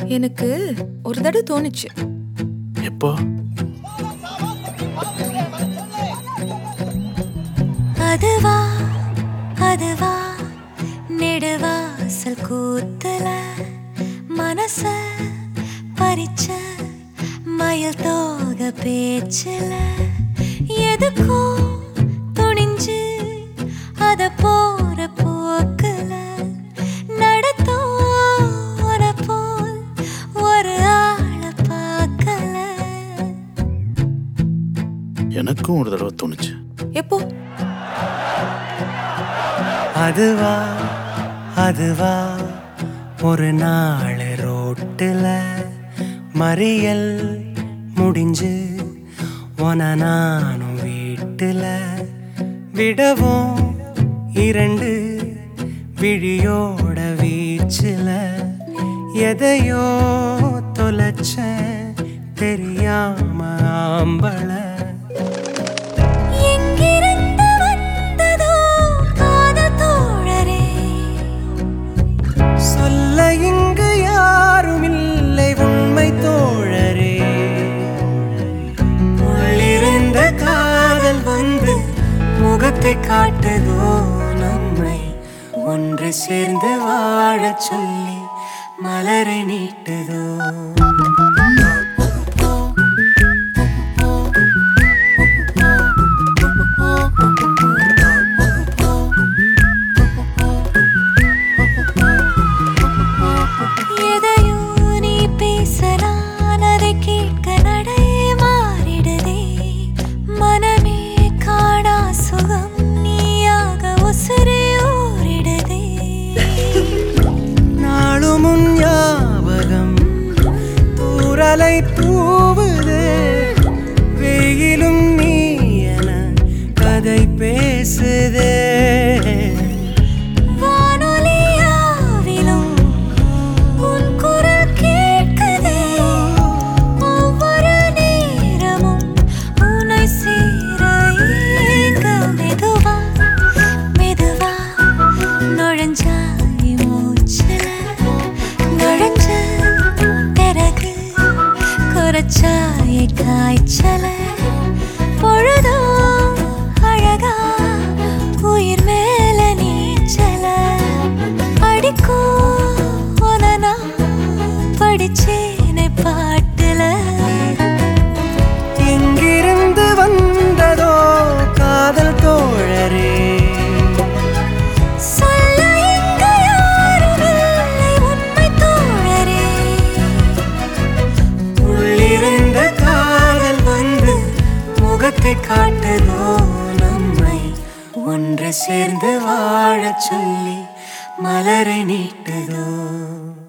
எனக்கு ஒரு தடவை தோணுச்சு எப்போ அதுவா அதுவா நெடுவாசல் கூத்துல மனச பறிச்ச மயில் தோக பேச்சுல எதுக்கோ துணிஞ்சு அத போற போக்குல நடத்தோ உன போல் ஒரு ஆள பார்க்கல எனக்கும் ஒரு தடவை தோணுச்சு எப்போ அதுவா அதுவா ஒரு நாள் ரோட்டுல மறியல் முடிஞ்சு உன நானும் வீட்டுல விடவும் இரண்டு விழியோட வீச்சுல எதையோ தொலைச்ச தெரியாம ஆம்பள எங்கிருந்து வந்ததோ காதல் தோழரே சொல்ல இங்கு யாரும் இல்லை உண்மை தோழரே உள்ளிருந்த காதல் வந்து முகத்தை காட்டுதோ நம்மை ஒன்று சேர்ந்து வாழச் சொல்லி மலரை நீட்டுதோ எதையோ நீ பேசலாம் அதை கேட்க நடை மாறிடுதே மனமே காணா சுகம் நீயாக உசுரே ஊறிடுதே நாளும் உன் ஞாபகம் தூரலை தூவுது வெயிலும் நீ என கதை பேசுதே வானொலியாவிலும் உன் குரல் கேட்குதே ஒவ்வொரு நேரமும் உன்னை சேர ஏங்க மெதுவா மெதுவா நுழைஞ்சாய் மூச்சுல நுழைஞ்ச பிறகு குறைச்சாய் காய்ச்சல பொழுதோ அழகா உயிர் மேல நீச்சல அடிக்கோ உனனா படிச்சேனே பாட்டுல எங்கிருந்து வந்ததோ காதல் தோழரே சொல்ல இங்க யாரும் இல்லை உண்மை தோழரே உள்ளிருந்த காதல் வந்து முகத்தை காட்டுதோ நம்மை ஒன்று சேர்ந்து வாழச் சொல்லி மலரை நீட்டுதோ